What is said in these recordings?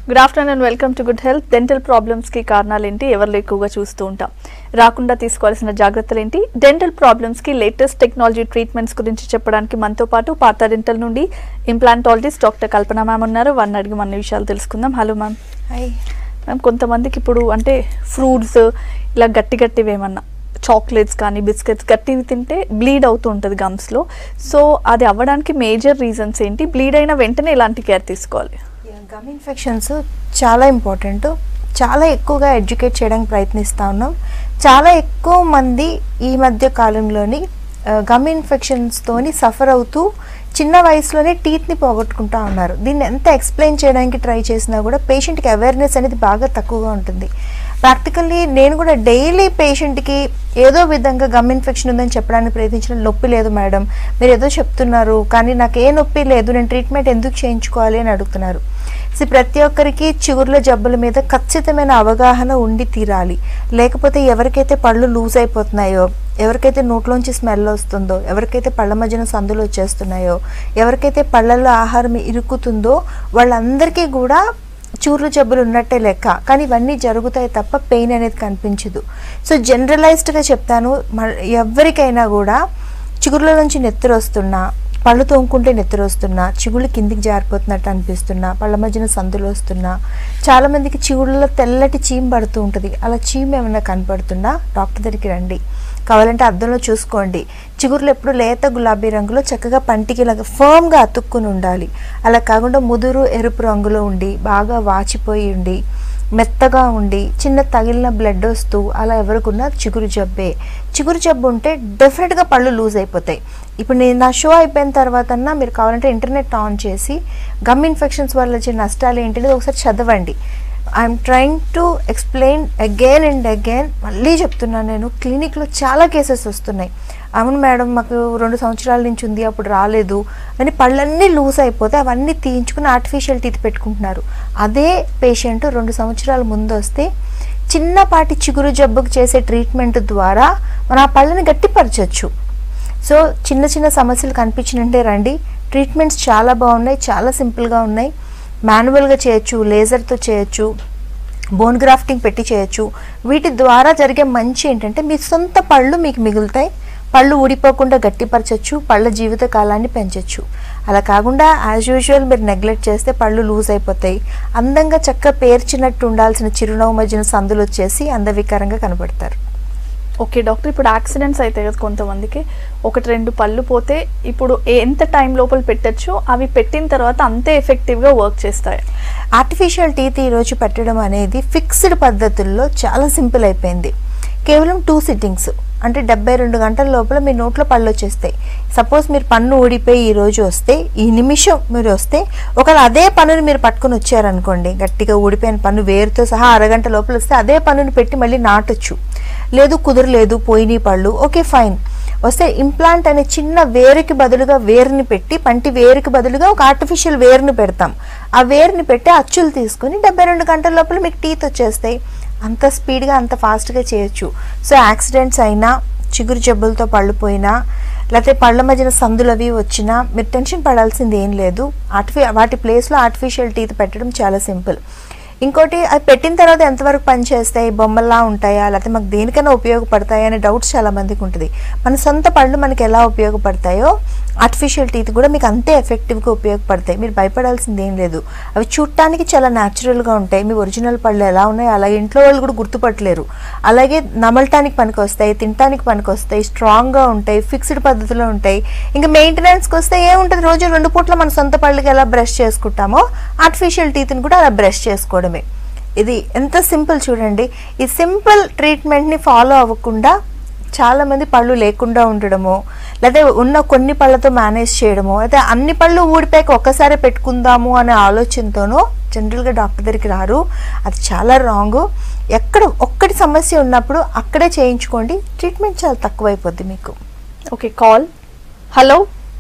Good afternoon and welcome to good health dental ప్రాబ్లమ్స్కి కారణాలు ఏంటి ఎవరిలో ఎక్కువగా చూస్తూ ఉంటాం రాకుండా తీసుకోవాల్సిన జాగ్రత్తలు ఏంటి డెంటల్ ప్రాబ్లమ్స్కి లేటెస్ట్ టెక్నాలజీ ట్రీట్మెంట్స్ గురించి చెప్పడానికి మనతో పాటు పాత డెంటల్ నుండి ఇంప్లాంటాలజిస్ట్ డాక్టర్ కల్పన మ్యామ్ ఉన్నారు వారిని అడిగి మన విషయాలు తెలుసుకుందాం హలో మ్యామ్ హాయ్ మ్యామ్ కొంతమందికి ఇప్పుడు అంటే ఫ్రూట్స్ ఇలా గట్టి గట్టివి ఏమన్నా చాక్లెట్స్ కానీ బిస్కెట్స్ గట్టివి తింటే బ్లీడ్ అవుతూ ఉంటుంది గమ్స్లో సో అది అవ్వడానికి మేజర్ రీజన్స్ ఏంటి బ్లీడ్ అయిన వెంటనే ఎలాంటి కేర్ తీసుకోవాలి గమ్ ఇన్ఫెక్షన్స్ చాలా ఇంపార్టెంట్ చాలా ఎక్కువగా ఎడ్యుకేట్ చేయడానికి ప్రయత్నిస్తూ ఉన్నాం చాలా ఎక్కువ మంది ఈ మధ్య కాలంలోని గమ్ ఇన్ఫెక్షన్స్తోని సఫర్ అవుతూ చిన్న వయసులోనే టీత్ని పోగొట్టుకుంటా ఉన్నారు దీన్ని ఎంత ఎక్స్ప్లెయిన్ చేయడానికి ట్రై చేసినా కూడా పేషెంట్కి అవేర్నెస్ అనేది బాగా తక్కువగా ఉంటుంది ప్రాక్టికల్లీ నేను కూడా డైలీ పేషెంట్కి ఏదో విధంగా గమ్ ఇన్ఫెక్షన్ ఉందని చెప్పడానికి ప్రయత్నించిన నొప్పి లేదు మేడం మీరు ఏదో చెప్తున్నారు కానీ నాకు ఏ నొప్పి లేదు నేను ట్రీట్మెంట్ ఎందుకు చేయించుకోవాలి అని అడుగుతున్నారు సో ప్రతి ఒక్కరికి చిగుర్ల జబ్బుల మీద ఖచ్చితమైన అవగాహన ఉండి తీరాలి లేకపోతే ఎవరికైతే పళ్ళు లూజ్ అయిపోతున్నాయో ఎవరికైతే నోట్లోంచి స్మెల్ వస్తుందో ఎవరికైతే పళ్ళ మధ్యన సందులు వచ్చేస్తున్నాయో ఎవరికైతే పళ్ళల్లో ఆహారం ఇరుక్కుతుందో వాళ్ళందరికీ కూడా చూర్ల జబ్బులు ఉన్నట్టే లెక్క కానీ ఇవన్నీ జరుగుతాయి తప్ప పెయిన్ అనేది కనిపించదు సో జనరలైజ్డ్గా చెప్తాను మ- ఎవరికైనా కూడా చిగురుల నుంచి నెత్తురు వస్తున్నా పళ్ళు తోముకుంటే నెత్తురు వస్తున్నా చిగుళ్ళు కిందికి జారిపోతున్నట్టు అనిపిస్తున్నా పళ్ళ మధ్యన సందులు వస్తున్నా చాలామందికి చిగుళ్ళలో తెల్లటి చీమ్ పడుతూ ఉంటుంది అలా చీమ్ ఏమైనా కనపడుతున్నా డాక్టర్ దగ్గరికి రండి కావాలంటే అద్దంలో చూసుకోండి చిగుర్లు ఎప్పుడు లేత గులాబీ రంగులో చక్కగా పంటికి ఇలాగ ఫర్మ్గా అతుక్కుని ఉండాలి అలా కాకుండా ముదురు ఎరుపు రంగులో ఉండి బాగా వాచిపోయి ఉండి మెత్తగా ఉండి చిన్న తగిలిన బ్లడ్ వస్తూ అలా ఎవరికున్నా చిగురు జబ్బే చిగురు జబ్బు ఉంటే డెఫినెట్గా పళ్ళు లూజ్ అయిపోతాయి ఇప్పుడు నేను నా షో అయిపోయిన తర్వాత మీరు కావాలంటే ఇంటర్నెట్ ఆన్ చేసి గమ్ ఇన్ఫెక్షన్స్ వల్ల వచ్చే నష్టాలు ఏంటనేది ఒకసారి చదవండి I'm trying to explain again and again మళ్ళీ చెప్తున్నాను నేను క్లినిక్లో చాలా కేసెస్ వస్తున్నాయి అవును మేడం మాకు రెండు సంవత్సరాల నుంచి ఉంది అప్పుడు రాలేదు అని పళ్ళన్నీ లూజ్ అయిపోతే అవన్నీ తీయించుకుని ఆర్టిఫిషియల్ టీత్ పెట్టుకుంటున్నారు అదే పేషెంట్ రెండు సంవత్సరాల ముందు వస్తే చిన్నపాటి చిగురు జబ్బుకు చేసే ట్రీట్మెంట్ ద్వారా మనం ఆ పళ్ళని గట్టిపరచచ్చు సో చిన్న చిన్న సమస్యలు కనిపించినంటే రండి ట్రీట్మెంట్స్ చాలా బాగున్నాయి చాలా సింపుల్గా ఉన్నాయి మాన్యువల్గా చేయొచ్చు లేజర్తో చేయొచ్చు బోన్ గ్రాఫ్టింగ్ పెట్టి చేయొచ్చు వీటి ద్వారా జరిగే మంచి ఏంటంటే మీ సొంత పళ్ళు మీకు మిగులుతాయి పళ్ళు ఊడిపోకుండా గట్టిపరచచ్చు పళ్ళ జీవిత కాలాన్ని పెంచవచ్చు అలా కాకుండా యాజ్ యూజువల్ మీరు నెగ్లెక్ట్ చేస్తే పళ్ళు లూజ్ అయిపోతాయి అందంగా చక్క పేర్చినట్టు ఉండాల్సిన చిరునవ్వు మధ్యన సందులు వచ్చేసి అందవికారంగా కనబడతారు ఓకే డాక్టర్ ఇప్పుడు యాక్సిడెంట్స్ అయితే కదా కొంతమందికి ఒకటి రెండు పళ్ళు పోతే ఇప్పుడు ఎంత టైం లోపల పెట్టచ్చు అవి పెట్టిన తర్వాత అంతే ఎఫెక్టివ్గా వర్క్ చేస్తాయి ఆర్టిఫిషియల్ టీత్ ఈరోజు పెట్టడం అనేది ఫిక్స్డ్ పద్ధతుల్లో చాలా సింపుల్ అయిపోయింది కేవలం టూ సిట్టింగ్స్ అంటే డెబ్బై రెండు గంటల లోపల మీ నోట్లో పళ్ళు వచ్చేస్తాయి సపోజ్ మీరు పన్ను ఊడిపోయి ఈ రోజు వస్తే ఈ నిమిషం మీరు వస్తే ఒకవేళ అదే పన్నుని మీరు పట్టుకొని వచ్చారనుకోండి గట్టిగా ఊడిపోయిన పన్ను వేరుతో సహా అరగంట లోపల వస్తే అదే పన్నుని పెట్టి మళ్ళీ నాటొచ్చు లేదు కుదరలేదు పోయినాయి పళ్ళు ఓకే ఫైన్ వస్తే ఇంప్లాంట్ అనే చిన్న వేరుకి బదులుగా వేరుని పెట్టి పంటి వేరుకి బదులుగా ఒక ఆర్టిఫిషియల్ వేరుని పెడతాం ఆ వేరుని పెట్టి అచ్చులు తీసుకుని డెబ్బై రెండు గంటల లోపల మీకు టీత్ వచ్చేస్తాయి అంత స్పీడ్గా అంత ఫాస్ట్గా చేయొచ్చు సో యాక్సిడెంట్స్ అయినా చిగురు జబ్బులతో పళ్ళు పోయినా లేకపోతే పళ్ళ మధ్యన సందులు అవి వచ్చినా మీరు టెన్షన్ పడాల్సింది ఏం లేదు ఆర్టిఫి వాటి ప్లేస్లో ఆర్టిఫిషియల్ టీత్ పెట్టడం చాలా సింపుల్ ఇంకోటి అది పెట్టిన తర్వాత ఎంతవరకు పనిచేస్తాయి బొమ్మల్లా ఉంటాయా లేకపోతే మాకు దేనికైనా ఉపయోగపడతాయా అనే డౌట్స్ చాలా మందికి ఉంటుంది మన సొంత పళ్ళు మనకి ఎలా ఉపయోగపడతాయో ఆర్టిఫిషియల్ టీత్ కూడా మీకు అంతే ఎఫెక్టివ్గా ఉపయోగపడతాయి మీరు భయపడాల్సింది ఏం లేదు అవి చూడటానికి చాలా న్యాచురల్గా ఉంటాయి మీ ఒరిజినల్ పళ్ళు ఎలా ఉన్నాయో అలాగే ఇంట్లో వాళ్ళు కూడా గుర్తుపట్టలేరు అలాగే నమలటానికి పనికి వస్తాయి తినటానికి పనికి వస్తాయి స్ట్రాంగ్గా ఉంటాయి ఫిక్స్డ్ పద్ధతిలో ఉంటాయి ఇంకా మెయింటెనెన్స్కి వస్తే ఏముంటుంది రోజు రెండు పూట్ల మన సొంత పళ్ళకి ఎలా బ్రష్ చేసుకుంటామో ఆర్టిఫిషియల్ టీత్ని కూడా అలా బ్రష్ చేసుకోవడమే ఇది ఎంత సింపుల్ చూడండి ఈ సింపుల్ ట్రీట్మెంట్ని ఫాలో అవ్వకుండా చాలామంది పళ్ళు లేకుండా ఉండడము లేదా ఉన్న కొన్ని పళ్ళతో మేనేజ్ చేయడము లేదా అన్ని పళ్ళు ఊడిపోయాక ఒక్కసారి పెట్టుకుందాము అనే ఆలోచనతోనో జనరల్గా డాక్టర్ దగ్గరికి రారు అది చాలా రాంగ్ ఎక్కడ ఒక్కటి సమస్య ఉన్నప్పుడు అక్కడే చేయించుకోండి ట్రీట్మెంట్ చాలా తక్కువైపోద్ది మీకు okay call hello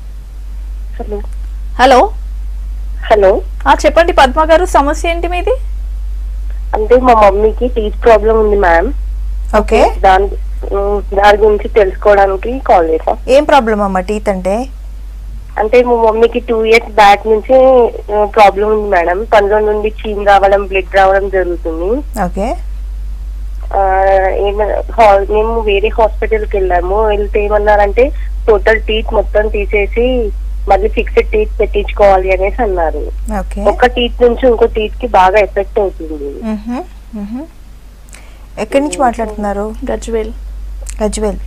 hello hello hello ఆ, చెప్పండి పద్మ గారు సమస్య ఏంటి మీది అంటే మా మమ్మీకి టీత్ ప్రాబ్లం ఉంది మ్యామ్ ఓకే దాని ఉమ్, దాని గురించి తెలుసుకోవడానికి కాల్ చేసా ఏం ప్రాబ్లం అమ్మ టీత్ అంటే అంటే మా మమ్మీకి టూ ఇయర్స్ బ్యాక్ నుంచి ప్రాబ్లం ఉంది మేడం పనిలో నుండి చీమ్ రావడం బ్లడ్ రావడం జరుగుతుంది ఓకే ఆ, ఏమ- హా- మేము వేరే హాస్పిటల్కి వెళ్ళాము వెళ్తే ఏమన్నారంటే టోటల్ టీత్ మొత్తం తీసేసి మళ్ళీ ఫిక్స్డ్ టీత్ పెట్టించుకోవాలి అనేసి అన్నారు ఓకే ఒక టీత్ నుంచి ఇంకో టీత్ కి బాగా ఎఫెక్ట్ అవుతుంది మ్హూ, మ్హూ. ఎక్కడి నుంచి మాట్లాడుతున్నారు గజ్వేల్ గజ్వేల్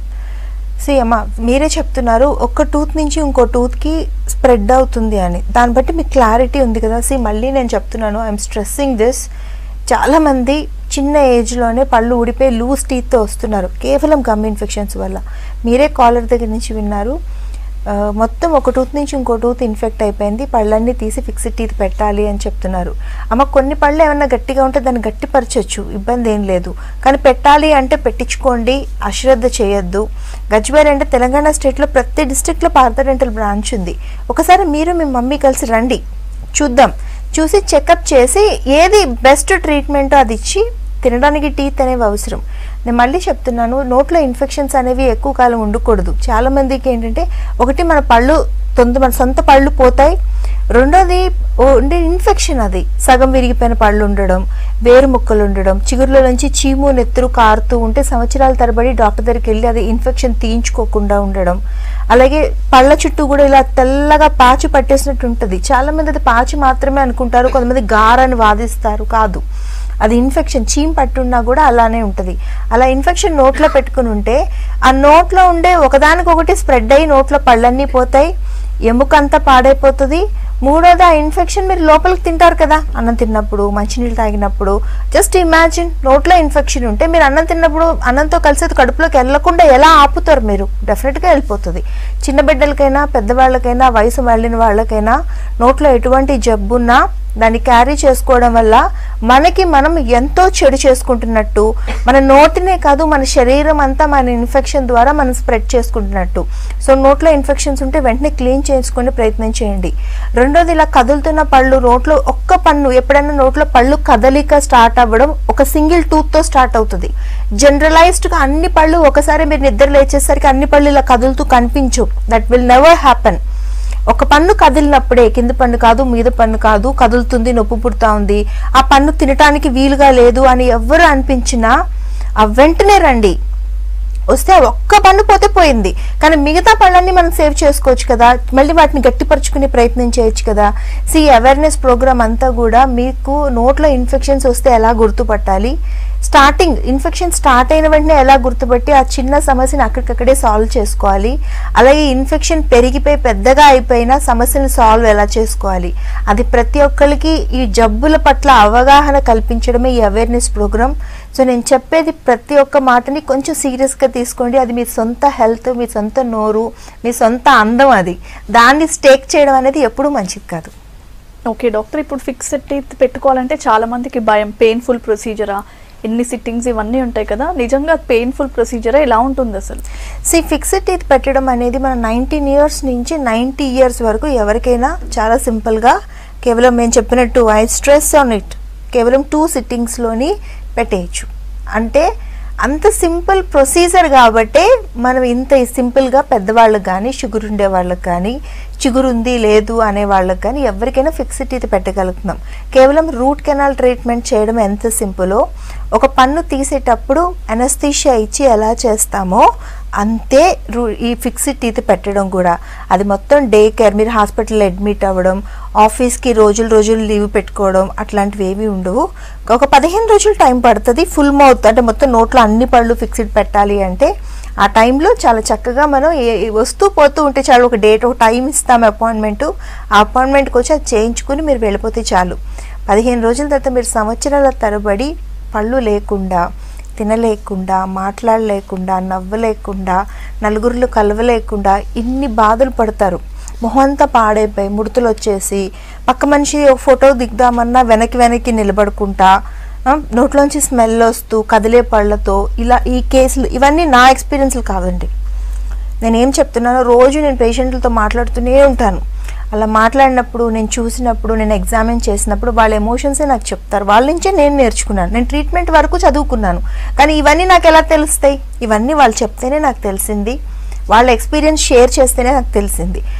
సి అమ్మ మీరే చెప్తున్నారు ఒక టూత్ నుంచి ఇంకో టూత్కి స్ప్రెడ్ అవుతుంది అని దాన్ని బట్టి మీకు క్లారిటీ ఉంది కదా సి మళ్ళీ నేను చెప్తున్నాను ఐఎమ్ స్ట్రెస్సింగ్ దిస్ చాలామంది చిన్న ఏజ్లోనే పళ్ళు ఊడిపోయి లూజ్ టీత్తో వస్తున్నారు కేవలం గమ్ ఇన్ఫెక్షన్స్ వల్ల మీరే కాలర్ దగ్గర నుంచి విన్నారు ఆ, మొత్తం ఒక టూత్ నుంచి ఇంకో టూత్ ఇన్ఫెక్ట్ అయిపోయింది పళ్ళన్నీ తీసి ఫిక్స్డ్ టీత్ పెట్టాలి అని చెప్తున్నారు అమ్మ కొన్ని పళ్ళు ఏమన్నా గట్టిగా ఉంటే దాన్ని గట్టిపరచొచ్చు ఇబ్బంది ఏం లేదు కానీ పెట్టాలి అంటే పెట్టించుకోండి అశ్రద్ధ చేయొద్దు గజ్వేల్ అంటే తెలంగాణ స్టేట్లో ప్రతి డిస్ట్రిక్ట్లో పార్థ డెంటల్ బ్రాంచ్ ఉంది ఒకసారి మీరు మీ మమ్మీ కలిసి రండి చూద్దాం చూసి చెకప్ చేసి ఏది బెస్ట్ ట్రీట్మెంట్ అది ఇచ్చి తినడానికి టీత్ అనేవి అవసరం నేను మళ్ళీ చెప్తున్నాను నోట్లో ఇన్ఫెక్షన్స్ అనేవి ఎక్కువ కాలం ఉండకూడదు చాలా మందికి ఏంటంటే ఒకటి మన పళ్ళు తొంద మన సొంత పళ్ళు పోతాయి రెండోది ఓ- ఉండే ఇన్ఫెక్షన్ అది సగం విరిగిపోయిన పళ్ళు ఉండడం వేరు ముక్కలు ఉండడం చిగురులో నుంచి చీము నెత్తురు కారుతూ ఉంటే సంవత్సరాల తరబడి డాక్టర్ దగ్గరికి వెళ్ళి అది ఇన్ఫెక్షన్ తీయించుకోకుండా ఉండడం అలాగే పళ్ళ చుట్టూ కూడా ఇలా తెల్లగా పాచి పట్టేసినట్టు ఉంటుంది చాలా మంది అది పాచి మాత్రమే అనుకుంటారు కొంతమంది గారని వాదిస్తారు కాదు అది ఇన్ఫెక్షన్ చీమ్ పట్టున్నా కూడా అలానే ఉంటుంది అలా ఇన్ఫెక్షన్ నోట్లో పెట్టుకుని ఉంటే ఆ నోట్లో ఉండే ఒకదానికొకటి స్ప్రెడ్ అయ్యి నోట్లో పళ్ళన్నీ పోతాయి ఎముకంతా పాడైపోతుంది మూడోది ఆ ఇన్ఫెక్షన్ మీరు లోపలికి తింటారు కదా అన్నం తిన్నప్పుడు మంచినీళ్ళు తాగినప్పుడు జస్ట్ ఇమాజిన్ నోట్లో ఇన్ఫెక్షన్ ఉంటే మీరు అన్నం తిన్నప్పుడు అన్నంతో కలిసి అది కడుపులోకి వెళ్ళకుండా ఎలా ఆపుతారు మీరు డెఫినెట్గా వెళ్ళిపోతుంది చిన్న బిడ్డలకైనా పెద్దవాళ్ళకైనా వయసు వెళ్ళిన వాళ్ళకైనా నోట్లో ఎటువంటి జబ్బున్నా దాన్ని క్యారీ చేసుకోవడం వల్ల మనకి మనం ఎంతో చెడు చేసుకుంటున్నట్టు మన నోటినే కాదు మన శరీరం అంతా మన ఇన్ఫెక్షన్ ద్వారా మనం స్ప్రెడ్ చేసుకుంటున్నట్టు సో నోట్లో ఇన్ఫెక్షన్స్ ఉంటే వెంటనే క్లీన్ చేసుకునే ప్రయత్నం చేయండి రెండోది ఇలా కదులుతున్న పళ్ళు నోట్లో ఒక్క పన్ను ఎప్పుడైనా నోట్లో పళ్ళు కదలిక స్టార్ట్ అవ్వడం ఒక సింగిల్ టూత్తో స్టార్ట్ అవుతుంది జనరలైజ్డ్గా అన్ని పళ్ళు ఒకసారి మీరు నిద్ర లేచేసరికి అన్ని పళ్ళు ఇలా కదులుతూ కనిపించు దట్ విల్ నెవర్ హ్యాపెన్ ఒక పన్ను కదిలినప్పుడే కింద పన్ను కాదు మీద పన్ను కాదు కదులుతుంది నొప్పి పుడతా ఉంది ఆ పన్ను తినటానికి వీలుగా లేదు అని ఎవ్వరు అనిపించినా ఆ వెంటనే రండి వస్తే ఆ ఒక్క పన్ను పోతే పోయింది కానీ మిగతా పళ్ళన్నీ మనం సేవ్ చేసుకోవచ్చు కదా మళ్ళీ వాటిని గట్టిపరుచుకునే ప్రయత్నం చేయొచ్చు కదా సి అవేర్నెస్ ప్రోగ్రామ్ అంతా కూడా మీకు నోట్లో ఇన్ఫెక్షన్స్ వస్తే ఎలా గుర్తుపట్టాలి స్టార్టింగ్ ఇన్ఫెక్షన్ స్టార్ట్ అయిన వెంటనే ఎలా గుర్తుపట్టి ఆ చిన్న సమస్యని అక్కడికక్కడే సాల్వ్ చేసుకోవాలి అలాగే ఇన్ఫెక్షన్ పెరిగిపోయి పెద్దగా అయిపోయినా సమస్యను సాల్వ్ ఎలా చేసుకోవాలి అది ప్రతి ఒక్కరికి ఈ జబ్బుల పట్ల అవగాహన కల్పించడమే ఈ అవేర్నెస్ ప్రోగ్రామ్ సో నేను చెప్పేది ప్రతి ఒక్క మాటని కొంచెం సీరియస్గా తీసుకోండి అది మీ సొంత హెల్త్ మీ సొంత నోరు మీ సొంత అందం అది దాన్ని స్టేక్ చేయడం అనేది ఎప్పుడూ మంచిది కాదు ఓకే డాక్టర్ ఇప్పుడు ఫిక్స్డ్ టీత్ పెట్టుకోవాలంటే చాలా మందికి భయం పెయిన్ఫుల్ ప్రొసీజరా ఎన్ని సిట్టింగ్స్ ఇవన్నీ ఉంటాయి కదా నిజంగా పెయిన్ఫుల్ ప్రొసీజరా ఎలా ఉంటుంది అసలు సి ఫిక్స్డ్ టీత్ పెట్టడం అనేది మన నైన్టీన్ ఇయర్స్ నుంచి నైంటీ ఇయర్స్ వరకు ఎవరికైనా చాలా సింపుల్గా కేవలం మేము చెప్పినట్టు ఐ స్ట్రెస్ ఆన్ ఇట్ కేవలం టూ సిట్టింగ్స్లోని పెట్టేయచ్చు అంటే అంత సింపుల్ ప్రొసీజర్ కాబట్టే మనం ఇంత సింపుల్గా పెద్దవాళ్ళకి కానీ షుగర్ ఉండే వాళ్ళకి కానీ చిగురు ఉంది లేదు అనే వాళ్ళకి కానీ ఎవరికైనా ఫిక్స్డ్ టీత్ పెట్టగలుగుతున్నాం కేవలం రూట్ కెనాల్ ట్రీట్మెంట్ చేయడం ఎంత సింపులో ఒక పన్ను తీసేటప్పుడు అనస్థీషియా ఇచ్చి ఎలా చేస్తామో అంతే రూ ఈ ఫిక్స్డ్ టీత్ పెట్టడం కూడా అది మొత్తం డే కేర్ మీరు హాస్పిటల్ అడ్మిట్ అవ్వడం ఆఫీస్కి రోజులు రోజులు లీవ్ పెట్టుకోవడం అట్లాంటివి ఏవి ఉండవు ఒక పదిహేను రోజులు టైం పడుతుంది ఫుల్ మౌత్ అంటే మొత్తం నోట్లో అన్ని పళ్ళు ఫిక్స్డ్ పెట్టాలి అంటే ఆ టైంలో చాలా చక్కగా మనం ఏ ఏ వస్తూ పోతూ ఉంటే చాలు ఒక డేట్ ఒక టైం ఇస్తాం అపాయింట్మెంట్ ఆ అపాయింట్మెంట్కి వచ్చి అది చేయించుకుని మీరు వెళ్ళిపోతే చాలు పదిహేను రోజుల తర్వాత మీరు సంవత్సరాల తరబడి పళ్ళు లేకుండా తినలేకుండా మాట్లాడలేకుండా నవ్వలేకుండా నలుగురిలో కలవలేకుండా ఇన్ని బాధలు పడతారు మొహం అంతా పాడైపోయి ముడతలు వచ్చేసి పక్క మనిషి ఒక ఫోటో దిగుదామన్నా వెనక్కి వెనక్కి నిలబడుకుంటా ఆ, నోట్లోంచి స్మెల్ వస్తూ కదిలే పళ్ళతో ఇలా ఈ కేసులు ఇవన్నీ నా ఎక్స్పీరియన్స్లు కాదండి నేను ఏం చెప్తున్నానో రోజు నేను పేషెంట్లతో మాట్లాడుతూనే ఉంటాను అలా మాట్లాడినప్పుడు నేను చూసినప్పుడు నేను ఎగ్జామిన్ చేసినప్పుడు వాళ్ళ ఎమోషన్సే నాకు చెప్తారు వాళ్ళ నుంచే నేను నేర్చుకున్నాను నేను ట్రీట్మెంట్ వరకు చదువుకున్నాను కానీ ఇవన్నీ నాకు ఎలా తెలుస్తాయి ఇవన్నీ వాళ్ళు చెప్తేనే నాకు తెలిసింది వాళ్ళ ఎక్స్పీరియన్స్ షేర్ చేస్తేనే నాకు తెలిసింది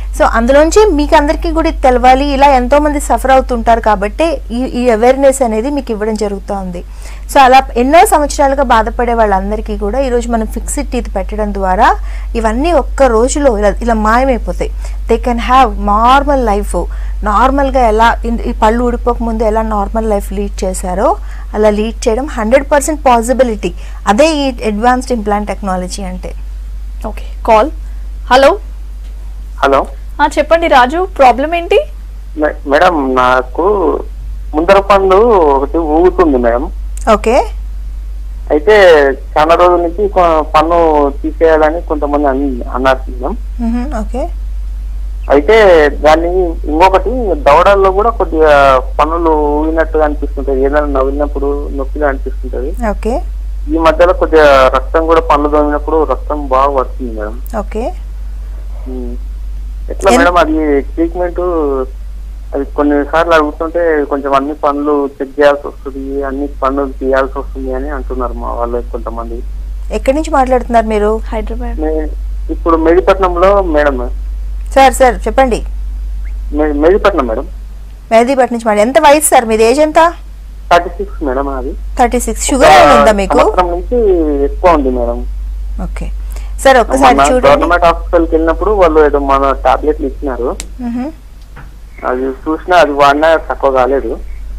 సో అందులోంచి మీకు అందరికీ కూడా ఇది తెలవాలి ఇలా ఎంతో మంది సఫర్ అవుతుంటారు కాబట్టి ఈ ఈ అవేర్నెస్ అనేది మీకు ఇవ్వడం జరుగుతూ ఉంది సో అలా ఎన్నో సంవత్సరాలుగా బాధపడే వాళ్ళందరికీ కూడా ఈరోజు మనం ఫిక్స్డ్ టీత్ పెట్టడం ద్వారా ఇవన్నీ ఒక్క రోజులో ఇలా ఇలా మాయమైపోతాయి they can have normal life నార్మల్గా ఎలా ఇన్- ఈ పళ్ళు ఊడిపోక ముందు ఎలా నార్మల్ లైఫ్ లీడ్ చేశారో అలా లీడ్ చేయడం హండ్రెడ్ పర్సెంట్ పాసిబిలిటీ అదే ఈ అడ్వాన్స్డ్ ఇంప్లాంట్ టెక్నాలజీ అంటే ఓకే కాల్ హలో హలో ఆ, చెప్పండి రాజు ప్రాబ్లం ఏంటి మే- మేడం నాకు ముందర పన్ను ఒకటి ఊగుతుంది మేడం ఓకే అయితే చాలా రోజుల నుంచి కొ- పన్ను తీసేయాలని కొంతమంది అన్- అన్నారు మేడం ఓకే అయితే దాన్ని ఇంకొకటి దవడల్లో కూడా కొద్దిగా పన్నులు ఊగినట్టుగా అనిపిస్తుంటది ఏదైనా నవ్వినప్పుడు నొప్పిగా అనిపిస్తుంటది ఓకే ఈ మధ్యలో కొద్దిగా రక్తం కూడా పన్ను దొంగినప్పుడు రక్తం బాగా పడుతుంది మేడం ఓకే ఉమ్. ఎట్లా ఎన్- మేడం అది ట్రీట్మెంట్ అది కొన్ని సార్లు అడుగుతుంటే కొంచెం అన్ని పనులు చెక్ చేయాల్సి వస్తుంది అన్ని పనులు తీయాల్సి వస్తుంది అని అంటున్నారు మా వాళ్ళు కొంతమంది ఎక్కడి నుంచి మాట్లాడుతున్నారు మీరు హైదరాబాద్ మే- ఇప్పుడు మెడిపట్నంలో మేడం సార్ సార్ చెప్పండి మె- మెడిపట్నం మేడం మెహదీపట్ నుంచి మాట్లాడు ఎంత వయసు సార్ మీది ఏజ్ ఎంత థర్టీ సిక్స్ మేడం అది థర్టీ సిక్స్ షుగర్ ఏమైనా ఉందా మీకు సంవత్సరం నుంచి ఎక్కువ ఉంది మేడం ఓకే సార్ ఒక్కసారి మన చూడండి గవర్నమెంట్ హాస్పిటల్కి వెళ్ళినప్పుడు వాళ్ళు ఏదో మన టాబ్లెట్లు ఇచ్చినారు మ్హూ. అది చూసినా అది వాడినా తక్కువ కాలేదు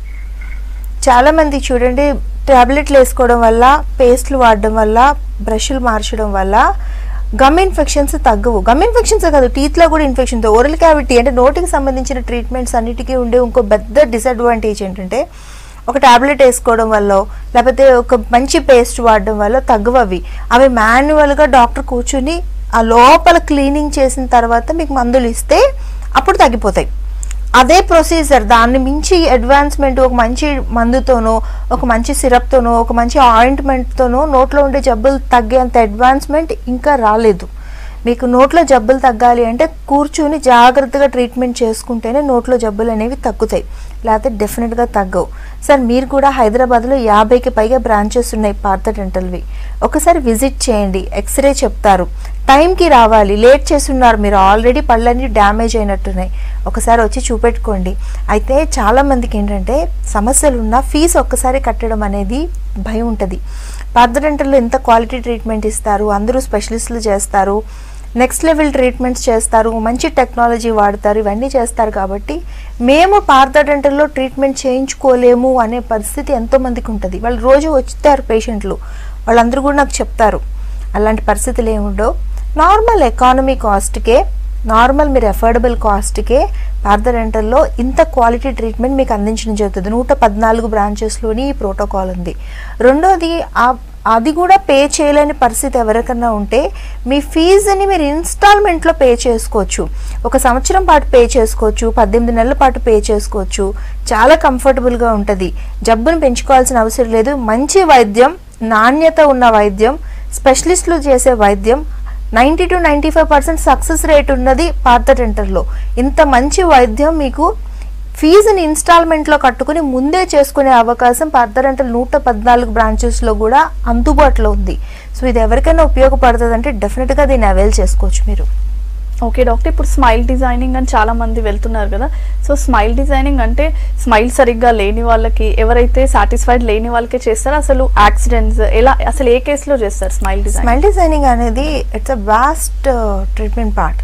చాలా మంది చూడండి టాబ్లెట్లు వేసుకోవడం వల్ల పేస్ట్లు వాడడం వల్ల బ్రష్లు మార్చడం వల్ల గమ్ ఇన్ఫెక్షన్స్ తగ్గవు గమ్ ఇన్ఫెక్షన్స్ కాదు టీత్లో కూడా ఇన్ఫెక్షన్స్ ఓరల్ క్యావిటీ అంటే నోటికి సంబంధించిన ట్రీట్మెంట్స్ అన్నిటికీ ఉండే ఇంకో పెద్ద డిసడ్వాంటేజ్ ఏంటంటే ఒక టాబ్లెట్ వేసుకోవడం వల్ల లేకపోతే ఒక మంచి పేస్ట్ వాడడం వల్ల తగ్గవు అవి అవి మాన్యువల్గా డాక్టర్ కూర్చుని ఆ లోపల క్లీనింగ్ చేసిన తర్వాత మీకు మందులు ఇస్తే అప్పుడు తగ్గిపోతాయి అదే ప్రొసీజర్ దాన్ని మించి అడ్వాన్స్మెంట్ ఒక మంచి మందుతోనో ఒక మంచి సిరప్తోనో ఒక మంచి ఆయింట్మెంట్తోనో నోట్లో ఉండే జబ్బులు తగ్గేంత అడ్వాన్స్మెంట్ ఇంకా రాలేదు మీకు నోట్లో జబ్బులు తగ్గాలి అంటే కూర్చుని జాగ్రత్తగా ట్రీట్మెంట్ చేసుకుంటేనే నోట్లో జబ్బులు అనేవి తగ్గుతాయి లేకపోతే డెఫినెట్గా తగ్గవు సార్ మీరు కూడా హైదరాబాద్లో యాభైకి పైగా బ్రాంచెస్ ఉన్నాయి పార్థ డెంటల్వి ఒకసారి విజిట్ చేయండి ఎక్స్రే చెప్తారు టైంకి రావాలి లేట్ చేస్తున్నారు మీరు ఆల్రెడీ పళ్ళన్నీ డ్యామేజ్ అయినట్టున్నాయి ఒకసారి వచ్చి చూపెట్టుకోండి అయితే చాలా మందికి ఏంటంటే సమస్యలు ఉన్నా ఫీజు ఒక్కసారి కట్టడం అనేది భయం ఉంటుంది పార్థ డెంటల్లో ఎంత క్వాలిటీ ట్రీట్మెంట్ ఇస్తారు అందరూ స్పెషలిస్టులు చేస్తారు నెక్స్ట్ లెవెల్ ట్రీట్మెంట్స్ చేస్తారు మంచి టెక్నాలజీ వాడతారు ఇవన్నీ చేస్తారు కాబట్టి మేము పార్థ డెంటల్లో ట్రీట్మెంట్ చేయించుకోలేము అనే పరిస్థితి ఎంతో మందికి ఉంటుంది వాళ్ళు రోజు వచ్చారు పేషెంట్లు వాళ్ళందరూ కూడా నాకు చెప్తారు అలాంటి పరిస్థితులు ఏముండవు నార్మల్ ఎకానమీ కాస్ట్కే నార్మల్ మీరు అఫోర్డబుల్ కాస్ట్కే పార్థ డెంటల్లో ఇంత క్వాలిటీ ట్రీట్మెంట్ మీకు అందించడం జరుగుతుంది నూట పద్నాలుగు బ్రాంచెస్లోని ఈ ప్రోటోకాల్ ఉంది రెండోది ఆ అది కూడా పే చేయలేని పరిస్థితి ఎవరికన్నా ఉంటే మీ ఫీజుని మీరు ఇన్స్టాల్మెంట్లో పే చేసుకోవచ్చు ఒక సంవత్సరం పాటు పే చేసుకోవచ్చు పద్దెనిమిది నెలల పాటు పే చేసుకోవచ్చు చాలా కంఫర్టబుల్గా ఉంటుంది జబ్బును పెంచుకోవాల్సిన అవసరం లేదు మంచి వైద్యం నాణ్యత ఉన్న వైద్యం స్పెషలిస్టులు చేసే వైద్యం ninety two ninety five percent success rate ఉన్నది పాత డెంటల్లో ఇంత మంచి వైద్యం మీకు ఫీజుని ఇన్స్టాల్మెంట్లో కట్టుకుని ముందే చేసుకునే అవకాశం పాత డెంటల్ నూట పద్నాలుగు బ్రాంచెస్లో కూడా అందుబాటులో ఉంది సో ఇది ఎవరికైనా ఉపయోగపడుతుంది అంటే డెఫినెట్గా దీన్ని అవైల్ చేసుకోవచ్చు మీరు ఓకే డాక్టర్ ఇప్పుడు స్మైల్ డిజైనింగ్ అని చాలా మంది వెళ్తున్నారు కదా సో స్మైల్ డిజైనింగ్ అంటే స్మైల్ సరిగ్గా లేని వాళ్ళకి ఎవరైతే సాటిస్ఫైడ్ లేని వాళ్ళకే చేస్తారో అసలు యాక్సిడెంట్స్ ఎలా అసలు ఏ కేసులో చేస్తారు స్మైల్ డిజైన్ స్మైల్ డిజైనింగ్ అనేది it's a vast treatment part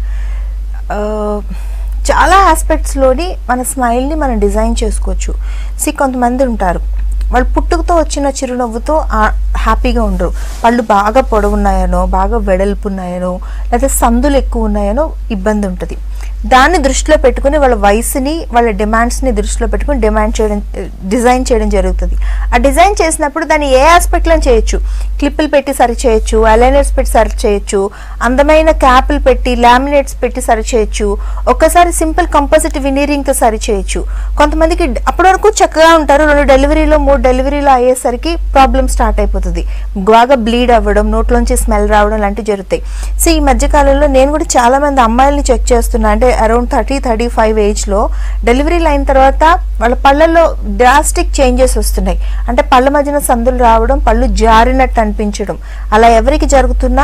చాలా ఆస్పెక్ట్స్లోని మన స్మైల్ని మనం డిజైన్ చేసుకోవచ్చు సి కొంతమంది ఉంటారు వాళ్ళు పుట్టుకతో వచ్చిన చిరునవ్వుతో ఆ- హ్యాపీగా ఉండరు పళ్ళు బాగా పొడవున్నాయనో బాగా వెడల్పు ఉన్నాయనో లేదా సందులు ఎక్కువ ఉన్నాయనో ఇబ్బంది ఉంటుంది దాన్ని దృష్టిలో పెట్టుకుని వాళ్ళ వయసుని వాళ్ళ డిమాండ్స్ని దృష్టిలో పెట్టుకుని డిమాండ్ చేయడం డిజైన్ చేయడం జరుగుతుంది ఆ డిజైన్ చేసినప్పుడు దాన్ని ఏ ఆస్పెక్ట్లో చేయొచ్చు క్లిప్పులు పెట్టి సరి చేయొచ్చు అలైనర్స్ పెట్టి సరి చేయొచ్చు అందమైన క్యాపులు పెట్టి లామినేట్స్ పెట్టి సరి చేయొచ్చు ఒక్కసారి సింపుల్ కంపోజిట్ వినీరింగ్తో సరి చేయొచ్చు కొంతమందికి డ- అప్పటి వరకు చక్కగా ఉంటారు రెండు డెలివరీలో మూడు డెలివరీలో అయ్యేసరికి ప్రాబ్లమ్ స్టార్ట్ అయిపోతుంది బాగా బ్లీడ్ అవ్వడం నోట్లోంచి స్మెల్ రావడం లాంటివి జరుగుతాయి సో ఈ మధ్యకాలంలో నేను కూడా చాలా మంది అమ్మాయిల్ని చెక్ చేస్తున్నా అంటే అరౌండ్ థర్టీ థర్టీ ఫైవ్ ఏజ్లో డెలివరీలు అయిన తర్వాత వాళ్ళ పళ్ళల్లో డ్రాస్టిక్ చేంజెస్ వస్తున్నాయి అంటే పళ్ళ మధ్యన సందులు రావడం పళ్ళు జారినట్టు అనిపించడం అలా ఎవరికి జరుగుతున్నా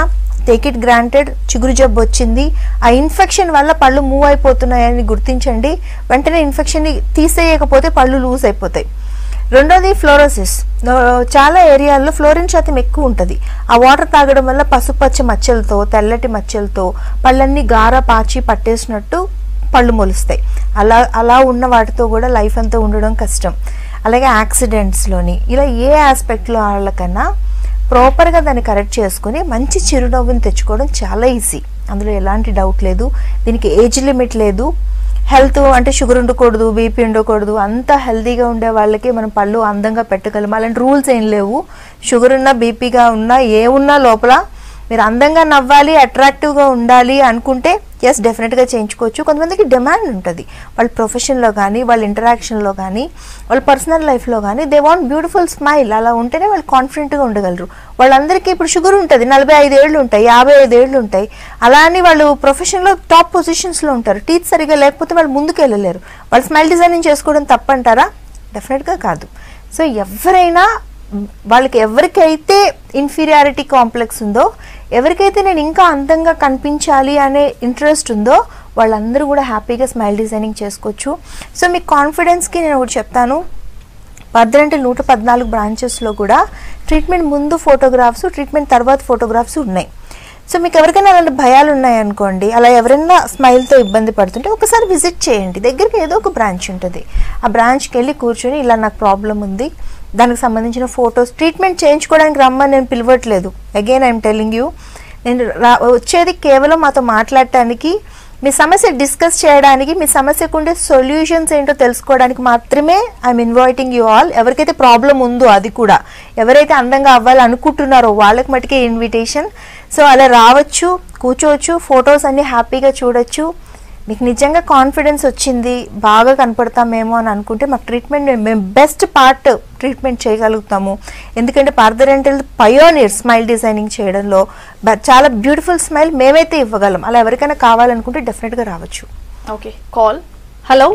టేక్ ఇట్ గ్రాంటెడ్ చిగురు జబ్బు వచ్చింది ఆ ఇన్ఫెక్షన్ వల్ల పళ్ళు మూవ్ అయిపోతున్నాయని గుర్తించండి వెంటనే ఇన్ఫెక్షన్ని తీసేయకపోతే పళ్ళు లూజ్ అయిపోతాయి రెండోది ఫ్లోరోసిస్ చాలా ఏరియాల్లో ఫ్లోరిన్ శాతం ఎక్కువ ఉంటుంది ఆ వాటర్ తాగడం వల్ల పసుపచ్చ మచ్చలతో తెల్లటి మచ్చలతో పళ్ళన్నీ గార పాచి పట్టేసినట్టు పళ్ళు మొలుస్తాయి అలా అలా ఉన్న వాటితో కూడా లైఫ్ అంతా ఉండడం కష్టం అలాగే యాక్సిడెంట్స్లోని ఇలా ఏ ఆస్పెక్ట్లో వాళ్ళకన్నా ప్రాపర్గా దాన్ని కరెక్ట్ చేసుకుని మంచి చిరునవ్వుని తెచ్చుకోవడం చాలా ఈజీ అందులో ఎలాంటి డౌట్ లేదు దీనికి ఏజ్ లిమిట్ లేదు హెల్త్ అంటే షుగర్ ఉండకూడదు బీపీ ఉండకూడదు అంతా హెల్తీగా ఉండే వాళ్ళకి మనం పళ్ళు అందంగా పెట్టగలం అలాంటి రూల్స్ ఏం లేవు షుగర్ ఉన్నా బీపీగా ఉన్నా ఏ ఉన్నా లోపల మీరు అందంగా నవ్వాలి అట్రాక్టివ్గా ఉండాలి అనుకుంటే ఎస్ డెఫినెట్గా చేయించుకోవచ్చు కొంతమందికి డిమాండ్ ఉంటుంది వాళ్ళ ప్రొఫెషన్లో కానీ వాళ్ళ ఇంటరాక్షన్లో కానీ వాళ్ళ పర్సనల్ లైఫ్లో కానీ దే వాంట్ బ్యూటిఫుల్ స్మైల్ అలా ఉంటేనే వాళ్ళు కాన్ఫిడెంట్గా ఉండగలరు వాళ్ళందరికీ ఇప్పుడు షుగర్ ఉంటుంది నలభై ఐదు ఏళ్ళు ఉంటాయి యాభై ఐదు ఏళ్ళు ఉంటాయి అలా అని వాళ్ళు ప్రొఫెషన్లో టాప్ పొజిషన్స్లో ఉంటారు టీత్ సరిగా లేకపోతే వాళ్ళు ముందుకు వెళ్ళలేరు వాళ్ళు స్మైల్ డిజైనింగ్ చేసుకోవడం తప్పంటారా డెఫినెట్గా కాదు సో ఎవరైనా వాళ్ళకి ఎవరికైతే ఇన్ఫీరియారిటీ కాంప్లెక్స్ ఉందో ఎవరికైతే నేను ఇంకా అందంగా కనిపించాలి అనే ఇంట్రెస్ట్ ఉందో వాళ్ళందరూ కూడా హ్యాపీగా స్మైల్ డిజైనింగ్ చేసుకోవచ్చు సో మీ కాన్ఫిడెన్స్కి నేను ఒకటి చెప్తాను పద్దెంటే నూట పద్నాలుగు బ్రాంచెస్లో కూడా ట్రీట్మెంట్ ముందు ఫోటోగ్రాఫ్స్ ట్రీట్మెంట్ తర్వాత ఫోటోగ్రాఫ్స్ ఉన్నాయి సో మీకు ఎవరికైనా అలాంటి భయాలు ఉన్నాయనుకోండి అలా ఎవరైనా స్మైల్తో ఇబ్బంది పడుతుంటే ఒకసారి విజిట్ చేయండి దగ్గరికి ఏదో ఒక బ్రాంచ్ ఉంటుంది ఆ బ్రాంచ్కి వెళ్ళి కూర్చొని ఇలా నాకు ప్రాబ్లం ఉంది దానికి సంబంధించిన ఫొటోస్ ట్రీట్మెంట్ చేయించుకోవడానికి రమ్మని నేను పిలవట్లేదు అగైన్ ఐఎమ్ టెలింగ్ యూ నేను రా వచ్చేది కేవలం మాతో మాట్లాడటానికి మీ సమస్య డిస్కస్ చేయడానికి మీ సమస్యకు ఉండే సొల్యూషన్స్ ఏంటో తెలుసుకోవడానికి మాత్రమే ఐఎమ్ ఇన్వైటింగ్ యూ ఆల్ ఎవరికైతే ప్రాబ్లం ఉందో అది కూడా ఎవరైతే అందంగా అవ్వాలి అనుకుంటున్నారో వాళ్ళకి మటుకే ఇన్విటేషన్ సో అలా రావచ్చు కూర్చోవచ్చు ఫొటోస్ అన్ని హ్యాపీగా చూడొచ్చు మీకు నిజంగా కాన్ఫిడెన్స్ వచ్చింది బాగా కనపడతామేమో అని అనుకుంటే మాకు ట్రీట్మెంట్ మేము బెస్ట్ పార్ట్ ట్రీట్మెంట్ చేయగలుగుతాము ఎందుకంటే పార్థరెంటల్ పయోనియర్ స్మైల్ డిజైనింగ్ చేయడంలో బ- చాలా బ్యూటిఫుల్ స్మైల్ మేమైతే ఇవ్వగలం అలా ఎవరికైనా కావాలనుకుంటే డెఫినెట్గా రావచ్చు ఓకే కాల్ హలో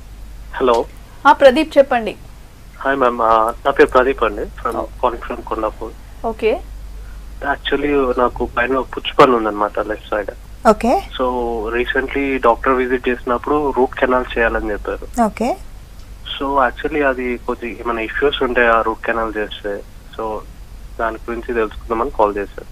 హలో ఆ ప్రదీప్ చెప్పండి హాయ్ మ్యామ్ నా పేరు ప్రదీప్ అండి from calling from Kondapur okay actually నాకు పైన పుచ్చు పన్ను ఉందన్నమాట left side okay so recently doctor visit చేసినప్పుడు రూట్ కెనాల్ చేయాలని చెప్పారు ఓకే సో యాక్చువల్లీ అది కొద్ది ఏమైనా ఇష్యూస్ ఉంటాయి ఆ రూట్ కెనాల్ చేస్తే సో దాని గురించి తెలుసుకుందామని కాల్ చేశారు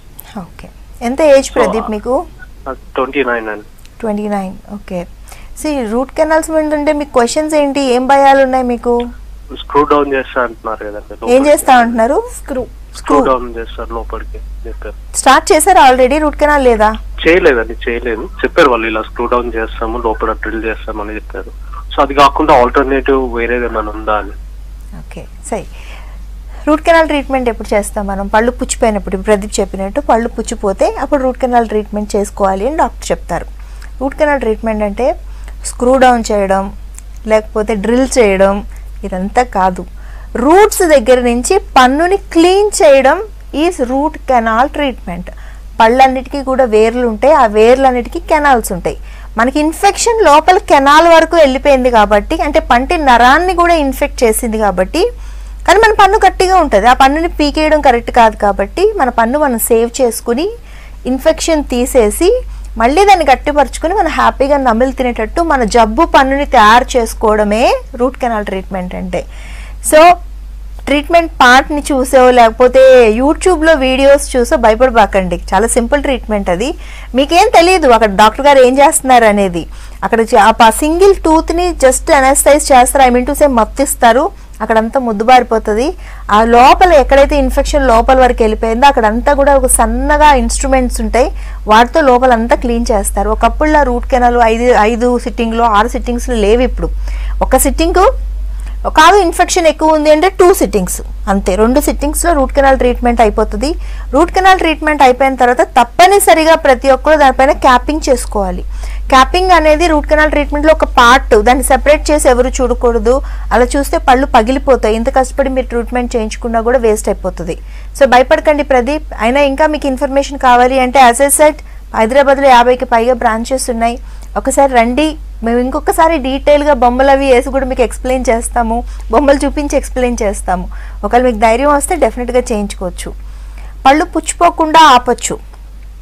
ఓకే ఎంత ఏజ్ ప్రదీప్ మీకు ట్వంటీ నైన్ అండి ట్వంటీ నైన్ ఓకే సి రూట్ కెనాల్స్ అంటే మీకు క్వశ్చన్స్ ఏంటి ఏం భయాలు ఉన్నాయి మీకు స్క్రూ డౌన్ చేస్తా అంటున్నారు కదండి ఏం చేస్తా అంటున్నారు స్క్రూ స్క్రూ డౌన్ చేస్తారు లోపలికి చెప్పారు స్టార్ట్ చేశారు ఆల్రెడీ రూట్ కెనాల్ లేదా చేయలేదండి చేయలేదు చెప్పారు వాళ్ళు ఇలా స్క్రూ డౌన్ చేస్తాము లోపల డ్రిల్ చేస్తామని చెప్పారు సో అది కాకుండా ఆల్టర్నేటివ్ వేరేది ఏమైనా ఉందా అని ఓకే సరే రూట్ కెనాల్ ట్రీట్మెంట్ ఎప్పుడు చేస్తాం మనం పళ్ళు పుచ్చిపోయినప్పుడు ఇప్పుడు ప్రదీప్ చెప్పినట్టు పళ్ళు పుచ్చిపోతే అప్పుడు రూట్ కెనాల్ ట్రీట్మెంట్ చేసుకోవాలి అని డాక్టర్ చెప్తారు రూట్ కెనాల్ ట్రీట్మెంట్ అంటే స్క్రూ డౌన్ చేయడం లేకపోతే డ్రిల్ చేయడం ఇదంతా కాదు రూట్స్ దగ్గర నుంచి పన్నుని క్లీన్ చేయడం ఈజ్ రూట్ కెనాల్ ట్రీట్మెంట్ పళ్ళన్నిటికీ కూడా వేర్లు ఉంటాయి ఆ వేర్లన్నిటికీ కెనాల్స్ ఉంటాయి మనకి ఇన్ఫెక్షన్ లోపల కెనాల్ వరకు వెళ్ళిపోయింది కాబట్టి అంటే పంటి నరాన్ని కూడా ఇన్ఫెక్ట్ చేసింది కాబట్టి కానీ మన పన్ను గట్టిగా ఉంటుంది ఆ పన్నుని పీకేయడం కరెక్ట్ కాదు కాబట్టి మన పన్ను మనం సేవ్ చేసుకుని ఇన్ఫెక్షన్ తీసేసి మళ్ళీ దాన్ని గట్టిపరుచుకుని మనం హ్యాపీగా నమిలి తినేటట్టు మన జబ్బు పన్నుని తయారు చేసుకోవడమే రూట్ కెనాల్ ట్రీట్మెంట్ అంటే సో ట్రీట్మెంట్ పార్ట్ని చూసో లేకపోతే యూట్యూబ్లో వీడియోస్ చూసో భయపడబాకండి చాలా సింపుల్ ట్రీట్మెంట్ అది మీకేం తెలియదు అక్కడ డాక్టర్ గారు ఏం చేస్తున్నారు అనేది అక్కడ చ- ఆ సింగిల్ టూత్ని జస్ట్ అనస్థైజ్ చేస్తారు ఐ మీన్ టు సే మత్తిస్తారు అక్కడంతా ముద్దుబారిపోతుంది ఆ లోపల ఎక్కడైతే ఇన్ఫెక్షన్ లోపల వరకు వెళ్ళిపోయిందో అక్కడంతా కూడా ఒక సన్నగా ఇన్స్ట్రుమెంట్స్ ఉంటాయి వాటితో లోపలంతా క్లీన్ చేస్తారు ఒకప్పుడు రూట్ కెనాల్ ఐదు ఐదు సిట్టింగ్లో ఆరు సిట్టింగ్స్లో లేవు ఇప్పుడు ఒక సిట్టింగు కాదు ఇన్ఫెక్షన్ ఎక్కువ ఉంది అంటే టూ సిట్టింగ్స్ అంతే రెండు సిట్టింగ్స్లో రూట్ కెనాల్ ట్రీట్మెంట్ అయిపోతుంది రూట్ కెనాల్ ట్రీట్మెంట్ అయిపోయిన తర్వాత తప్పనిసరిగా ప్రతి ఒక్కరు దానిపైన క్యాపింగ్ చేసుకోవాలి క్యాపింగ్ అనేది రూట్ కెనాల్ ట్రీట్మెంట్లో ఒక పార్ట్ దాన్ని సెపరేట్ చేసి ఎవరు చూడకూడదు అలా చూస్తే పళ్ళు పగిలిపోతాయి ఇంత కష్టపడి మీరు ట్రీట్మెంట్ చేయించుకున్నా కూడా వేస్ట్ అయిపోతుంది సో భయపడకండి ప్రదీప్ అయినా ఇంకా మీకు ఇన్ఫర్మేషన్ కావాలి అంటే యాజ్ ఎ సెట్ హైదరాబాద్లో యాభైకి పైగా బ్రాంచెస్ ఉన్నాయి ఒకసారి రండి మేము ఇంకొకసారి డీటెయిల్గా బొమ్మలు అవి వేసి కూడా మీకు ఎక్స్ప్లెయిన్ చేస్తాము బొమ్మలు చూపించి ఎక్స్ప్లెయిన్ చేస్తాము ఒకవేళ మీకు ధైర్యం వస్తే డెఫినెట్గా చేయించుకోవచ్చు పళ్ళు పుచ్చిపోకుండా ఆపొచ్చు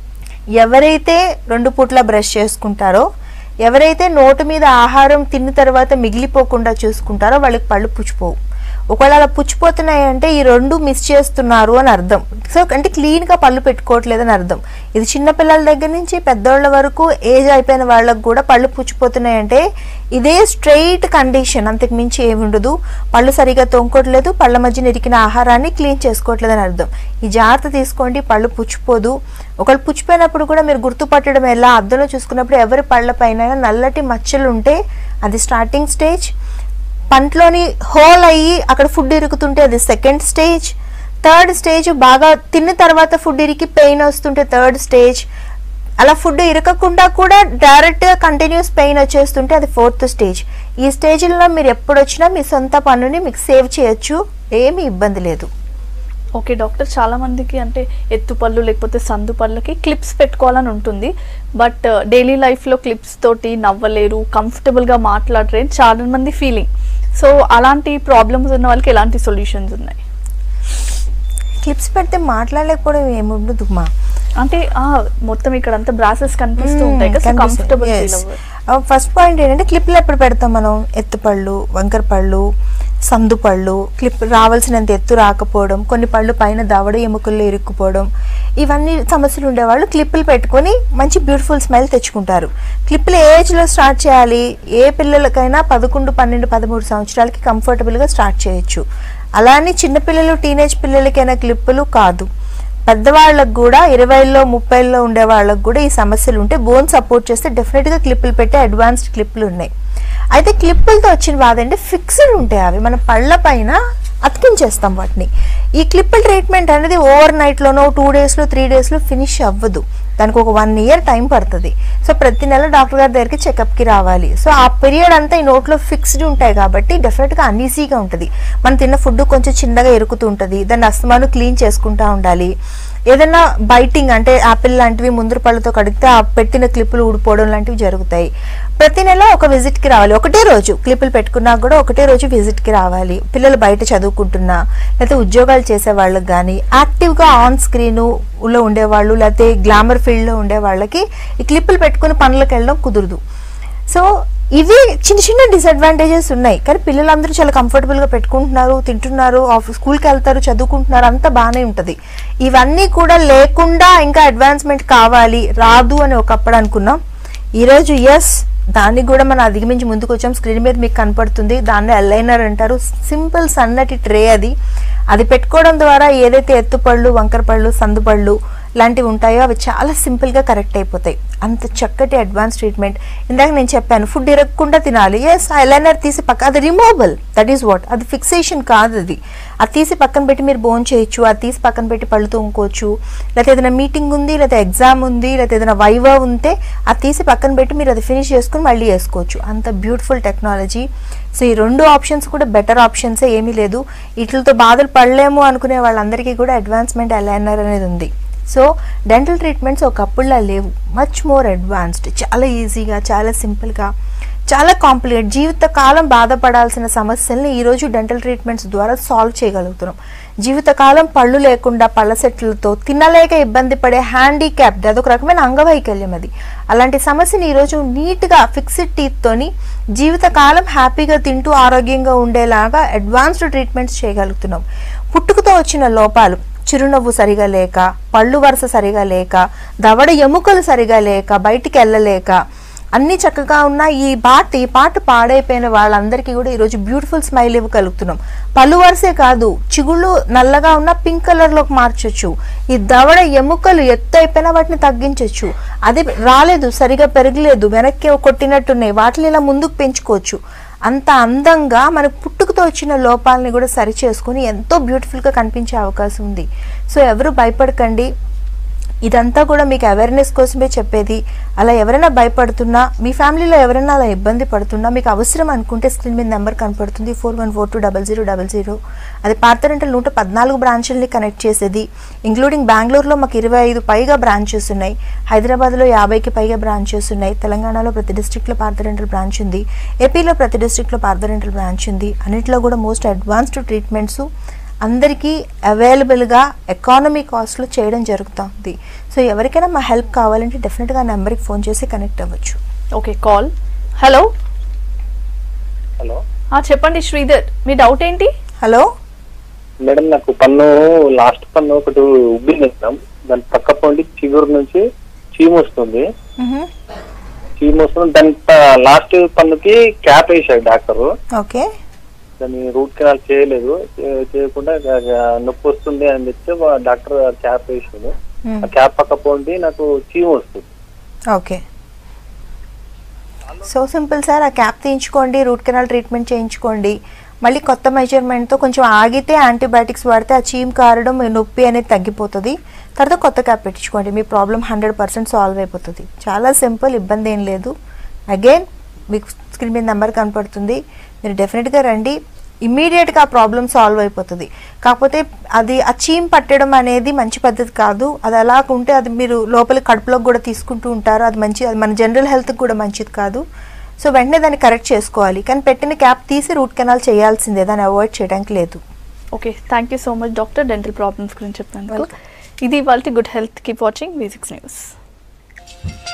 ఎవరైతే రెండు పూట్ల బ్రష్ చేసుకుంటారో ఎవరైతే నోటు మీద ఆహారం తిన్న తర్వాత మిగిలిపోకుండా చూసుకుంటారో వాళ్ళకి పళ్ళు పుచ్చిపోవు ఒకవేళ అలా పుచ్చిపోతున్నాయి అంటే ఈ రెండు మిస్ చేస్తున్నారు అని అర్థం సో అంటే క్లీన్గా పళ్ళు పెట్టుకోవట్లేదు అని అర్థం ఇది చిన్న పిల్లల దగ్గర నుంచి పెద్దోళ్ళ వరకు ఏజ్ అయిపోయిన వాళ్ళకు కూడా పళ్ళు పుచ్చిపోతున్నాయి అంటే ఇదే స్ట్రెయిట్ కండిషన్ అంతకు మించి ఏమి ఉండదు పళ్ళు సరిగా తొంకోవట్లేదు పళ్ళ మధ్య ఇరికిన ఆహారాన్ని క్లీన్ చేసుకోవట్లేదు అని అర్థం ఈ జాగ్రత్త తీసుకోండి పళ్ళు పుచ్చిపోదు ఒకళ్ళు పుచ్చిపోయినప్పుడు కూడా మీరు గుర్తుపట్టడం ఎలా అద్దంలో చూసుకున్నప్పుడు ఎవరి పళ్ళ పైన నల్లటి మచ్చలు ఉంటే అది స్టార్టింగ్ స్టేజ్ పంటలోని హోల్ అయ్యి అక్కడ ఫుడ్ ఇరుకుతుంటే అది సెకండ్ స్టేజ్ థర్డ్ స్టేజ్ బాగా తిన్న తర్వాత ఫుడ్ ఇరికి పెయిన్ వస్తుంటే థర్డ్ స్టేజ్ అలా ఫుడ్ ఇరకకుండా కూడా డైరెక్ట్గా కంటిన్యూస్ పెయిన్ వచ్చేస్తుంటే అది ఫోర్త్ స్టేజ్ ఈ స్టేజ్లో మీరు ఎప్పుడు వచ్చినా మీ సొంత పన్నుని మీకు సేవ్ చేయొచ్చు ఏమీ ఇబ్బంది లేదు ఓకే డాక్టర్ చాలా మందికి అంటే ఎత్తు పళ్ళు లేకపోతే సందు పళ్ళకి క్లిప్స్ పెట్టుకోవాలని ఉంటుంది బట్ డైలీ లైఫ్లో క్లిప్స్ తోటి నవ్వలేరు కంఫర్టబుల్గా మాట్లాడరు అని చాలా మంది ఫీలింగ్ సో అలాంటి ప్రాబ్లమ్స్ ఉన్న వాళ్ళకి ఎలాంటి సొల్యూషన్స్ ఉన్నాయి క్లిప్స్ పెడితే మాట్లాడలేకపోవడం ఏముండదు మా అంటే ఆ, మొత్తం ఇక్కడ అంతా బ్రాసెస్ కనిపిస్తూ ఉంటాయి కదా సో కంఫర్టబుల్ ఫీల్ అవ్వరు ఫస్ట్ పాయింట్ ఏంటంటే క్లిప్లు ఎప్పుడు పెడతాం మనం ఎత్తుపళ్ళు వంకర పళ్ళు సందు పళ్ళు క్లిప్ రావాల్సినంత ఎత్తు రాకపోవడం కొన్ని పళ్ళు పైన దవడ ఎముకల్లో ఇరుక్కుపోవడం ఇవన్నీ సమస్యలు ఉండేవాళ్ళు క్లిప్పులు పెట్టుకొని మంచి బ్యూటిఫుల్ స్మైల్ తెచ్చుకుంటారు క్లిప్పులు ఏ ఏజ్లో స్టార్ట్ చేయాలి ఏ పిల్లలకైనా పదకొండు పన్నెండు పదమూడు సంవత్సరాలకి కంఫర్టబుల్గా స్టార్ట్ చేయొచ్చు అలానే చిన్నపిల్లలు టీనేజ్ పిల్లలకైనా క్లిప్పులు కాదు పెద్దవాళ్ళకు కూడా ఇరవైలో ముప్పైలో ఉండే వాళ్ళకు కూడా ఈ సమస్యలు ఉంటే బోన్ సపోర్ట్ చేస్తే డెఫినెట్గా క్లిప్పులు పెట్టే అడ్వాన్స్డ్ క్లిప్పులు ఉన్నాయి అయితే క్లిప్పులతో వచ్చిన బాధ అంటే ఫిక్స్డ్ ఉంటాయి అవి మన పళ్ళ పైన అతికించేస్తాం వాటిని ఈ క్లిప్పుల ట్రీట్మెంట్ అనేది ఓవర్ నైట్లోనో టూ డేస్లో త్రీ డేస్లో ఫినిష్ అవ్వదు దానికి ఒక వన్ ఇయర్ టైం పడుతుంది సో ప్రతి నెల డాక్టర్ గారి దగ్గరికి చెకప్కి రావాలి సో ఆ పీరియడ్ అంతా ఈ నోట్లో ఫిక్స్డ్ ఉంటాయి కాబట్టి డెఫినెట్గా అన్ఈజీగా ఉంటుంది మనం తిన్న ఫుడ్ కొంచెం చిన్నగా ఎరుకుతూ ఉంటుంది దాన్ని అస్తమాను క్లీన్ చేసుకుంటూ ఉండాలి ఏదైనా బైటింగ్ అంటే యాపిల్ లాంటివి ముందర పళ్ళతో కడిగితే ఆ పెట్టిన క్లిప్పులు ఊడిపోవడం లాంటివి జరుగుతాయి ప్రతి నెల ఒక విజిట్కి రావాలి ఒకటే రోజు క్లిప్పులు పెట్టుకున్నా కూడా ఒకటే రోజు విజిట్కి రావాలి పిల్లలు బయట చదువుకుంటున్నా లేకపోతే ఉద్యోగాలు చేసే వాళ్ళకి కానీ యాక్టివ్గా ఆన్ స్క్రీను లో ఉండేవాళ్ళు లేకపోతే గ్లామర్ ఫీల్డ్లో ఉండే వాళ్ళకి ఈ క్లిప్పులు పెట్టుకుని పనులకు వెళ్ళడం కుదరదు సో ఇవి చిన్న చిన్న డిసడ్వాంటేజెస్ ఉన్నాయి కానీ పిల్లలందరూ చాలా కంఫర్టబుల్గా పెట్టుకుంటున్నారు తింటున్నారు ఆఫీస్ స్కూల్కి వెళ్తారు చదువుకుంటున్నారు అంతా బాగానే ఉంటుంది ఇవన్నీ కూడా లేకుండా ఇంకా అడ్వాన్స్మెంట్ కావాలి రాదు అని ఒకప్పుడు అనుకున్నాం ఈరోజు ఎస్ దానికి కూడా మనం అధిగమించి ముందుకు వచ్చాం స్క్రీన్ మీద మీకు కనపడుతుంది దాన్ని ఎల్లైనర్ అంటారు సింపుల్ సన్నటి ట్రే అది అది పెట్టుకోవడం ద్వారా ఏదైతే ఎత్తుపళ్ళు వంకర పళ్ళు సందుపళ్ళు లాంటివి ఉంటాయో అవి చాలా సింపుల్గా కరెక్ట్ అయిపోతాయి అంత చక్కటి అడ్వాన్స్ ట్రీట్మెంట్ ఇందాక నేను చెప్పాను ఫుడ్ ఇరగకుండా తినాలి ఎస్ ఐలైనర్ తీసి పక్క అది రిమూవబుల్ దట్ ఈస్ వాట్ అది ఫిక్సేషన్ కాదు అది అది తీసి పక్కన పెట్టి మీరు బోన్ చేయొచ్చు అది తీసి పక్కన పెట్టి పళ్ళు తోముకోవచ్చు లేకపోతే ఏదైనా మీటింగ్ ఉంది లేకపోతే ఎగ్జామ్ ఉంది లేకపోతే ఏదైనా వైవా ఉంటే అది తీసి పక్కన పెట్టి మీరు అది ఫినిష్ చేసుకుని మళ్ళీ వేసుకోవచ్చు అంత బ్యూటిఫుల్ టెక్నాలజీ సో ఈ రెండు ఆప్షన్స్ కూడా బెటర్ ఆప్షన్సే ఏమీ లేదు వీటితో బాధలు పడలేము అనుకునే వాళ్ళందరికీ కూడా అడ్వాన్స్మెంట్ అలైనర్ అనేది ఉంది సో డెంటల్ ట్రీట్మెంట్స్ ఒకప్పుడులా లేవు మచ్ మోర్ అడ్వాన్స్డ్ చాలా ఈజీగా చాలా సింపుల్గా చాలా కాంప్లికేట్ జీవితకాలం బాధపడాల్సిన సమస్యల్ని ఈరోజు డెంటల్ ట్రీట్మెంట్స్ ద్వారా సాల్వ్ చేయగలుగుతున్నాం జీవితకాలం పళ్ళు లేకుండా పళ్ళ సెట్లతో తినలేక ఇబ్బంది పడే హ్యాండిక్యాప్ అదొక రకమైన అంగవైకల్యం అది అలాంటి సమస్యని ఈరోజు నీట్గా ఫిక్స్డ్ టీత్తోని జీవితకాలం హ్యాపీగా తింటూ ఆరోగ్యంగా ఉండేలాగా అడ్వాన్స్డ్ ట్రీట్మెంట్స్ చేయగలుగుతున్నాం పుట్టుకతో వచ్చిన లోపాలు చిరునవ్వు సరిగా లేక పళ్ళు వరుస సరిగా లేక దవడ ఎముకలు సరిగా లేక బయటికి వెళ్ళలేక అన్నీ చక్కగా ఉన్న ఈ పాట ఈ పాట పాడైపోయిన వాళ్ళందరికీ కూడా ఈరోజు బ్యూటిఫుల్ స్మైల్ ఇవ్వగలుగుతున్నాం పళ్ళు వరుసే కాదు చిగుళ్ళు నల్లగా ఉన్న పింక్ కలర్లోకి మార్చొచ్చు ఈ దవడ ఎముకలు ఎత్తు అయిపోయినా వాటిని తగ్గించవచ్చు అది రాలేదు సరిగా పెరగలేదు వెనక్కి కొట్టినట్టున్నాయి వాటిని ఇలా ముందుకు పెంచుకోవచ్చు అంత అందంగా మనకు పుట్టుకతో వచ్చిన లోపాలని కూడా సరి చేసుకుని ఎంతో బ్యూటిఫుల్గా కనిపించే అవకాశం ఉంది సో ఎవరు భయపడకండి ఇదంతా కూడా మీకు అవేర్నెస్ కోసమే చెప్పేది అలా ఎవరైనా భయపడుతున్నా మీ ఫ్యామిలీలో ఎవరైనా అలా ఇబ్బంది పడుతున్నా మీకు అవసరం అనుకుంటే స్క్రీన్ మీద నెంబర్ కనపడుతుంది four one four two double zero double zero అది పార్థరెంటల్ నూట పద్నాలుగు బ్రాంచుల్ని కనెక్ట్ చేసేది ఇంక్లూడింగ్ బెంగళూరులో మాకు ఇరవై ఐదు పైగా బ్రాంచెస్ ఉన్నాయి హైదరాబాద్లో యాభైకి పైగా బ్రాంచెస్ ఉన్నాయి తెలంగాణలో ప్రతి డిస్ట్రిక్ట్లో పార్థరెంటల్ బ్రాంచ్ ఉంది ఏపీలో ప్రతి డిస్ట్రిక్ట్లో పార్థరెంటల్ బ్రాంచ్ ఉంది అన్నింటిలో కూడా మోస్ట్ అడ్వాన్స్డ్ ట్రీట్మెంట్స్ అందరికీ అవైలబుల్గా ఎకానమీ కాస్ట్లో చేయడం జరుగుతుంది సో ఎవరికైనా మా హెల్ప్ కావాలంటే డెఫినెట్గా ఆ నెంబర్కి ఫోన్ చేసి కనెక్ట్ అవ్వచ్చు ఓకే కాల్ హలో హలో ఆ, చెప్పండి శ్రీధర్ మీ డౌట్ ఏంటి హలో మేడం నాకు పన్ను లాస్ట్ పన్ను ఒకటి ఉబ్బింది మేడం దాని పక్క పొండి చిగురు నుంచి చీము వస్తుంది మ్హూ. చీము వస్తుంది దాని లాస్ట్ పన్నుకి క్యాప్ వేసాడు డాక్టర్ ఓకే దాన్ని రూట్ కెనాల్ చేయలేదు చే- చేయకుండా ఇక- ఇక నొప్పి వస్తుంది అని చెప్తే వా- డాక్టర్ క్యాప్ వేసాడు మ్. ఆ క్యాప్ పక్క పొండి నాకు చీము వస్తుంది ఓకే సో సింపుల్ సార్ ఆ క్యాప్ తీయించుకోండి రూట్ కెనాల్ ట్రీట్మెంట్ చేయించుకోండి మళ్ళీ కొత్త మెజర్మెంట్తో కొంచెం ఆగితే యాంటీబయాటిక్స్ వాడితే ఆ చీమ్ కారడం ఈ నొప్పి అనేది తగ్గిపోతుంది తర్వాత కొత్త క్యాప్ పెట్టించుకోండి మీ ప్రాబ్లం హండ్రెడ్ పర్సెంట్ సాల్వ్ అయిపోతుంది చాలా సింపుల్ ఇబ్బంది ఏం లేదు అగైన్ మీకు స్క్రీన్ మీద నెంబర్ కనపడుతుంది మీరు డెఫినెట్గా రండి ఇమ్మీడియట్గా ఆ ప్రాబ్లం సాల్వ్ అయిపోతుంది కాకపోతే అది ఆ చీమ్ పట్టడం అనేది మంచి పద్ధతి కాదు అది అలా ఉంటే అది మీరు లోపల కడుపులోకి కూడా తీసుకుంటూ ఉంటారు అది మంచి అది మన జనరల్ హెల్త్కి కూడా మంచిది కాదు సో వెంటనే దాన్ని కరెక్ట్ చేసుకోవాలి కానీ పెట్టిన క్యాప్ తీసి రూట్ కెనాల్ చేయాల్సిందే దాన్ని అవాయిడ్ చేయడానికి లేదు okay thank you so much doctor dental problems గురించి చెప్పినందుకు ఇది వాళ్ళ good health keep watching V six news